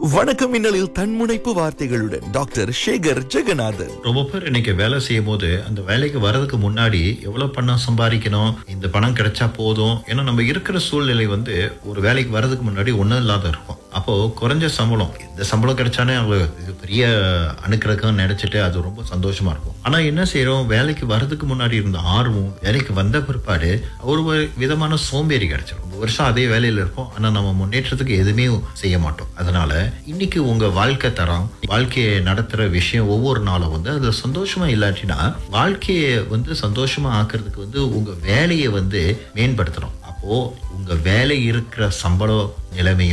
வணக்கம் மின்னலில் தன்முனைப்பு வார்த்தைகளுடன் டாக்டர் சேகர் ஜெகநாதன் ரொம்ப பேர் இன்னைக்கு வேலை செய்யும் போது அந்த வேலைக்கு வர்றதுக்கு முன்னாடி எவ்வளவு பணம் சம்பாதிக்கணும் இந்த பணம் கிடைச்சா போதும் ஏன்னா நம்ம இருக்கிற சூழ்நிலை வந்து ஒரு வேலைக்கு வர்றதுக்கு முன்னாடி ஒண்ணும் இல்லாத இருக்கும் அப்போ குறைஞ்ச சம்பளம் இந்த சம்பளம் கிடைச்சானே அவங்க இது பெரிய அணுக்கிறதுக்கு நினைச்சிட்டு அது ரொம்ப சந்தோஷமா இருக்கும் ஆனா என்ன செய்யறோம் வேலைக்கு வர்றதுக்கு முன்னாடி இருந்த ஆர்வம் வேலைக்கு வந்த பிற்பாடு ஒரு வ- விதமான சோம்பேறி கிடைச்சிடும் ரொம்ப வருஷம் அதே வேலையில இருப்போம் ஆனா நம்ம முன்னேற்றத்துக்கு எதுவுமே செய்ய மாட்டோம் அதனால இன்னைக்கு உங்க வாழ்க்கை தரம் வாழ்க்கையை நடத்துற விஷயம் ஒவ்வொரு நாளும் வந்து அது சந்தோஷமா இல்லாட்டினா வாழ்க்கையை வந்து சந்தோஷமா ஆக்குறதுக்கு வந்து உங்க வேலையை வந்து மேம்படுத்தணும் அப்போ உங்க வேலை இருக்கிற சம்பளம் நிலைமையும்